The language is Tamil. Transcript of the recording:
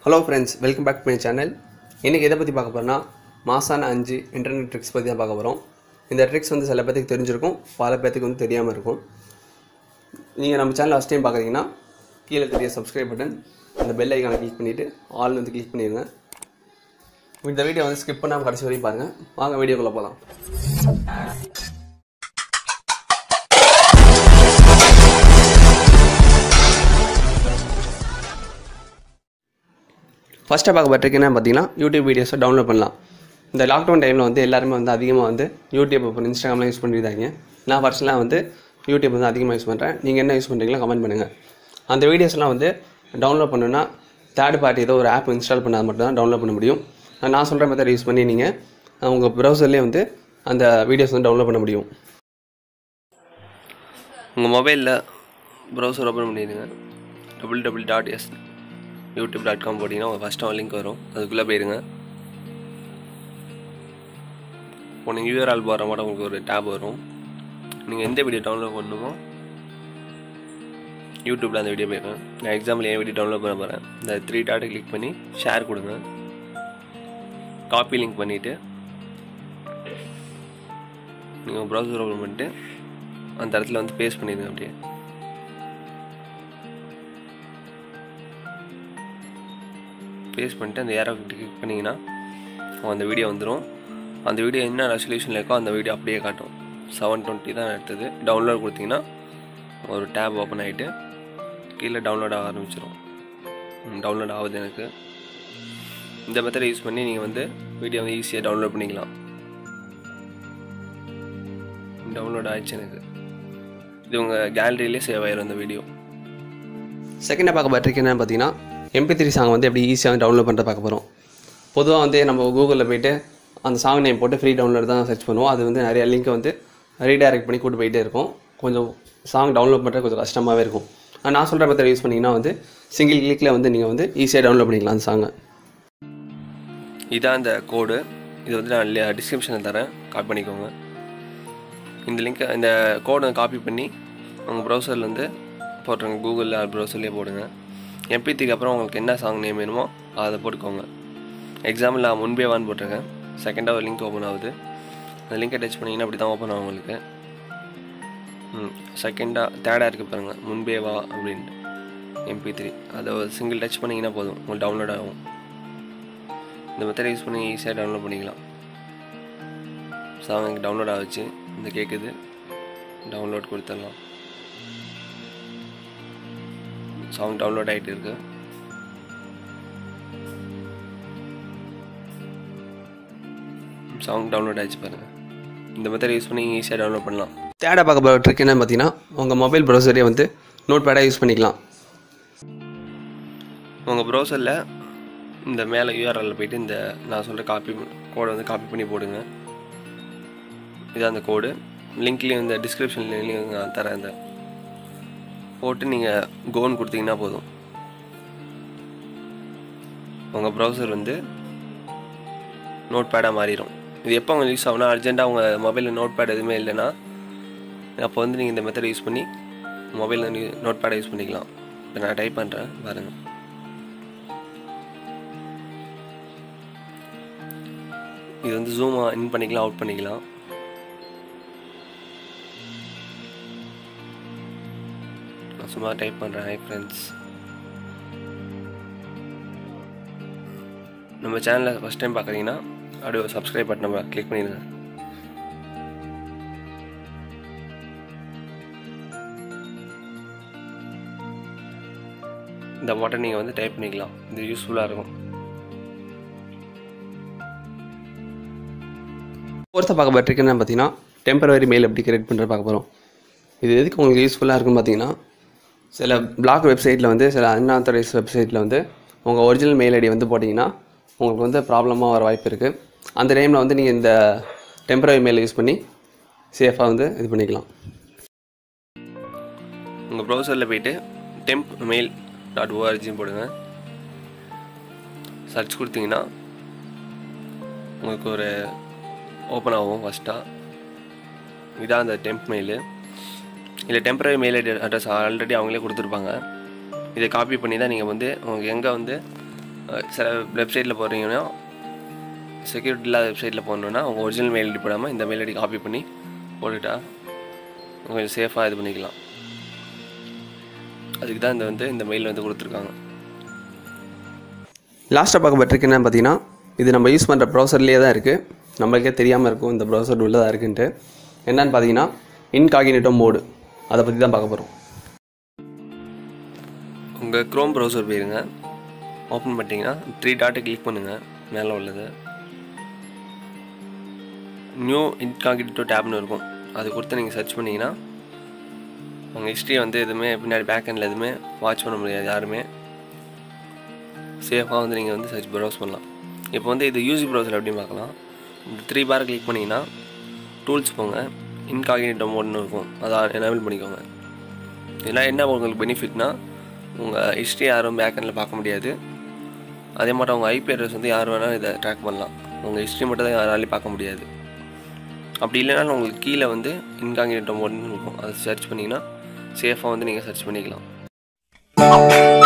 hello friends welcome back to my channel இன்றைக்கி எதை பற்றி பார்க்க போகிறோன்னா மாசான அஞ்சு இன்டர்நெட் ட்ரிக்ஸ் பற்றி தான் பார்க்க போகிறோம் இந்த ட்ரிக்ஸ் வந்து சில பேத்துக்கு தெரிஞ்சிருக்கும் பல பேத்துக்கு வந்து தெரியாமல் இருக்கும் நீங்கள் நம்ம சேனல் ஃபஸ்ட் டைம் பார்க்குறீங்கன்னா கீழே தெரிய சப்ஸ்கிரைப் பட்டன் அந்த பெல் ஐக்கானை கிளிக் பண்ணிவிட்டு ஆல் வந்து கிளிக் பண்ணிடுங்க இந்த வீடியோ வந்து ஸ்கிப் பண்ணாமல் கடைசி வரையும் பாருங்கள் வாங்க வீடியோக்குள்ளே போகலாம் ஃபஸ்ட்டாக பார்க்க பட்டிருக்கு என்ன பார்த்தீங்கன்னா யூடியூப் வீடியோஸை டவுன்லோட் பண்ணலாம் இந்த லாக்டவுன் டைமில் வந்து எல்லாருமே வந்து அதிகமாக வந்து யூடியூப் அப்புறம் இன்ஸ்டாகிராம்லாம் யூஸ் பண்ணியிருந்தாங்க நான் பர்சனலாக வந்து யூடியூப் வந்து அதிகமாக யூஸ் பண்ணுறேன் நீங்கள் என்ன யூஸ் பண்ணுறீங்களோ கமெண்ட் பண்ணுங்கள் அந்த வீடியோஸ்லாம் வந்து டவுன்லோட் பண்ணணுன்னா தேர்ட் பார்ட்டி ஏதோ ஒரு ஆப் இன்ஸ்டால் பண்ணால் மட்டும் தான் டவுன்லோட் பண்ண முடியும் நான் சொல்கிற மெத்தட் யூஸ் பண்ணி நீங்கள் உங்கள் ப்ரௌசர்லேயே வந்து அந்த வீடியோஸ் வந்து டவுன்லோட் பண்ண முடியும் உங்கள் மொபைலில் ப்ரௌசர் ஓப்பன் பண்ணிடுங்க double double dot S YouTube dot com போட்டிங்கன்னா உங்கள் ஃபஸ்ட்டு ஒரு லிங்க் வரும் அதுக்குள்ளே போயிருங்க உனக்கு யூஆர்ஆல் போகிற மாதிரி உங்களுக்கு ஒரு டேப் வரும் நீங்கள் எந்த வீடியோ டவுன்லோட் பண்ணணுமோ யூடியூப்பில் அந்த வீடியோ போயிருங்க நான் எக்ஸாம்பிள் என் வீடியோ டவுன்லோட் பண்ண போகிறேன் இந்த த்ரீ டாட்டை கிளிக் பண்ணி ஷேர் கொடுங்க காப்பி லிங்க் பண்ணிவிட்டு நீங்கள் ப்ரௌசர் ஓப்பன் பண்ணிட்டு அந்த இடத்துல வந்து பேஸ்ட் பண்ணிடுங்க அப்படியே பேஸ்ட் பண்ணிட்டு அந்த ஏரோ கிளிக் பண்ணிங்கன்னா அந்த வீடியோ வந்துடும் அந்த வீடியோ என்ன ரெசல்யூஷனில் இருக்கோ அந்த வீடியோ அப்படியே காட்டும் செவன் டுவெண்ட்டி தான் எடுத்தது டவுன்லோட் கொடுத்தீங்கன்னா ஒரு டேப் ஓப்பன் ஆகிட்டு கீழே டவுன்லோட் ஆக ஆரம்பிச்சிடும் டவுன்லோட் ஆகுது எனக்கு இந்த மெத்தடை யூஸ் பண்ணி நீங்கள் வந்து வீடியோ வந்து ஈஸியாக டவுன்லோட் பண்ணிக்கலாம் டவுன்லோட் ஆயிடுச்சு எனக்கு இது உங்கள் கேலரியிலே சேவ் ஆயிரும் அந்த வீடியோ செகண்டாக பார்க்க பட்டிருக்கு என்னன்னு பார்த்தீங்கன்னா எம்பி த்ரீ சாங் வந்து எப்படி ஈஸியாக டவுன்லோட் பண்ணுறது பார்க்க போகிறோம் பொதுவாக வந்து நம்ம கூகுளில் போயிட்டு அந்த சாங் நேம் போட்டு ஃப்ரீ டவுன்லோட் தான் சர்ச் பண்ணுவோம் அது வந்து நிறைய லிங்க்கை வந்து ரீடைரக்ட் பண்ணி கூட்டு போயிட்டே இருக்கும் கொஞ்சம் சாங் டவுன்லோட் பண்ணுறது கொஞ்சம் கஷ்டமாகவே இருக்கும் ஆனா, நான் சொல்கிற மெத்தட் யூஸ் பண்ணிங்கன்னா வந்து சிங்கிள் கிளிக்கில் வந்து நீங்கள் வந்து ஈஸியாக டவுன்லோட் பண்ணிக்கலாம் அந்த சாங்கை இதான் அந்த கோடு இது வந்து நான் டிஸ்கிரிப்ஷனில் தரேன் காப்பி பண்ணிக்கோங்க இந்த லிங்க்கை இந்த கோடை காப்பி பண்ணி உங்கள் ப்ரௌசர்லேருந்து போட்டுருங்க கூகுளில் ப்ரௌசர்லேயே போடுங்க எம்பித்திக்கு அப்புறம் உங்களுக்கு என்ன சாங் நேம் வேணுமோ அதை போட்டுக்கோங்க எக்ஸாம்பிள் நான் முன்பே வான்னு போட்டிருக்கேன் செகண்டாக ஒரு லிங்க் ஓப்பன் ஆகுது அந்த லிங்கை டச் பண்ணிங்கன்னா அப்படி தான் ஓப்பன் ஆகும் உங்களுக்கு ம் செகண்டாக தேர்டாக இருக்குது பாருங்கள் முன்பே வா அப்படின்ட்டு எம்பி த்ரீ அதை ஒரு சிங்கிள் டச் பண்ணிங்கன்னா போதும் உங்களுக்கு டவுன்லோட் ஆகும் இந்த மெத்தட் யூஸ் பண்ணி ஈஸியாக டவுன்லோட் பண்ணிக்கலாம் சாங் எனக்கு டவுன்லோட் ஆகிச்சு இந்த கேட்குது டவுன்லோட் கொடுத்துடலாம் சாங் டவுன்லோட் ஆகிட்டு இருக்கு சாங் டவுன்லோட் ஆயிடுச்சு பாருங்கள் இந்த மெத்தட் யூஸ் பண்ணி ஈஸியாக டவுன்லோட் பண்ணலாம் தேர்டாக பார்க்க போகிற ட்ரிக் என்னன்னு பார்த்தீங்கன்னா உங்கள் மொபைல் ப்ரௌசரே வந்து நோட் பேடாக யூஸ் பண்ணிக்கலாம் உங்கள் ப்ரௌசரில் இந்த மேலே யூஆர்எல்ல போயிட்டு இந்த நான் சொல்கிற காப்பி கோடை வந்து காப்பி பண்ணி போடுங்க இதான் அந்த கோடு லிங்க்லேயும் இந்த டிஸ்கிரிப்ஷன்லேயும் நான் தரேன் இந்த போட்டு நீங்கள் கோன் கொடுத்தீங்கன்னா போதும் உங்கள் ப்ரௌசர் வந்து நோட் பேடாக மாறிடும் இது எப்போ உங்களுக்கு யூஸ் ஆகும்னா அர்ஜென்ட்டாக உங்கள் மொபைலில் நோட் பேட் எதுவுமே இல்லைன்னா அப்போ வந்து நீங்கள் இந்த மெத்தடை யூஸ் பண்ணி மொபைலில் நோட் பேடை யூஸ் பண்ணிக்கலாம் இப்போ நான் டைப் பண்ணுறேன் பாருங்கள் இது வந்து ஜூம் இன் பண்ணிக்கலாம் அவுட் பண்ணிக்கலாம் நான் சும்மா டைப் பண்ணுறேன் ஹை ஃப்ரெண்ட்ஸ் நம்ம சேனலை ஃபஸ்ட் டைம் பார்க்குறீங்கன்னா அப்படியே சப்ஸ்கிரைப் பட்டன் நம்ம கிளிக் பண்ணிடுங்க இந்த பட்டன் நீங்கள் வந்து டைப் பண்ணிக்கலாம் இது யூஸ்ஃபுல்லாக இருக்கும் ஃபோர்த்தை பார்க்க பட்டிருக்கு என்னன்னு பார்த்தீங்கன்னா டெம்பரவரி மெயில் எப்படி கிரியேட் பண்ணுறது பார்க்க போகிறோம் இது எதுக்கு உங்களுக்கு யூஸ்ஃபுல்லாக இருக்குன்னு பார்த்தீங்கன்னா சில பிளாக் வெப்சைட்டில் வந்து சில அன்ஆத்தரைஸ் வெப்சைட்டில் வந்து உங்கள் ஒரிஜினல் மெயில் ஐடி வந்து போட்டிங்கன்னா உங்களுக்கு வந்து ப்ராப்ளமாக வர வாய்ப்பு இருக்குது அந்த டைமில் வந்து நீங்கள் இந்த டெம்பரரி மெயில் யூஸ் பண்ணி சேஃபாக வந்து இது பண்ணிக்கலாம் உங்கள் ப்ரௌசரில் போயிட்டு டெம்ப் மெயில் டாட் ஓஆர்ஜின்னு போடுங்க சர்ச் கொடுத்தீங்கன்னா உங்களுக்கு ஒரு ஓப்பன் ஆகும் ஃபஸ்ட்டாக இதான் அந்த டெம்ப் மெயிலு இல்லை temporary mail ID address already அவங்களே கொடுத்துருப்பாங்க இதை காப்பி பண்ணி தான் நீங்கள் வந்து உங்களுக்கு எங்கே வந்து அஹ் சில வெப்சைட்டில் போகிறீங்கன்னா செக்யூரிட்டி இல்லாத வெப்சைட்டில் போடணுன்னா உங்கள் ஒரிஜினல் மெயில் ஐடி போடாமல் இந்த மெயில் ஐடி காப்பி பண்ணி போட்டுட்டா கொஞ்சம் சேஃபாக இது பண்ணிக்கலாம் அதுக்கு தான் இந்த வந்து இந்த மெயில் வந்து கொடுத்துருக்காங்க லாஸ்ட்டாக பார்க்க ட்ரிக் என்னன்னு பார்த்தீங்கன்னா இது நம்ம யூஸ் பண்ணுற ப்ரௌசர்லேயே தான் இருக்குது நம்மளுக்கே தெரியாமல் இருக்கும் இந்த ப்ரௌசர் உள்ளதாக இருக்குன்ட்டு என்னன்னு பார்த்தீங்கன்னா இன்காகினேட்டோ மோடு அதை பற்றி தான் பார்க்க போகிறோம் உங்கள் க்ரோம் ப்ரௌசர் போயிருங்க ஓப்பன் பண்ணிட்டீங்கன்னா த்ரீ டாட்டை கிளிக் பண்ணுங்கள் மேலே உள்ளது நியூ இன்காகிட்டோ டேப்னு இருக்கும் அது கொடுத்து நீங்கள் சர்ச் பண்ணிங்கன்னா உங்கள் ஹிஸ்ட்ரி வந்து எதுவுமே பின்னாடி பேக் எண்டில் எதுவுமே வாட்ச் பண்ண முடியாது யாருமே சேஃபாக வந்து நீங்கள் வந்து சர்ச் ப்ரௌஸ் பண்ணலாம் இப்போ வந்து இது யூசி ப்ரௌசர் அப்படின்னு பார்க்கலாம் இந்த த்ரீ பார் கிளிக் பண்ணிங்கன்னா டூல்ஸ் போங்க இன்காகினேட்டோ மோட்னு இருக்கும் அதை எனேபிள் பண்ணிக்கோங்க இதெல்லாம் என்ன உங்களுக்கு பெனிஃபிட்னா உங்கள் ஹிஸ்ட்ரி யாரும் பேக்கெண்டில் பார்க்க முடியாது அதே மாதிரி உங்கள் ஐபி அட்ரஸ் வந்து யார் வேணால் இதை ட்ராக் பண்ணலாம் உங்கள் ஹிஸ்ட்ரி மட்டும் தான் யாராலையும் பார்க்க முடியாது அப்படி இல்லைனாலும் உங்களுக்கு கீழே வந்து இன்காங்கினேட்டோ மோட்னு இருக்கும் அதை சர்ச் பண்ணிங்கன்னா சேஃபாக வந்து நீங்கள் சர்ச் பண்ணிக்கலாம்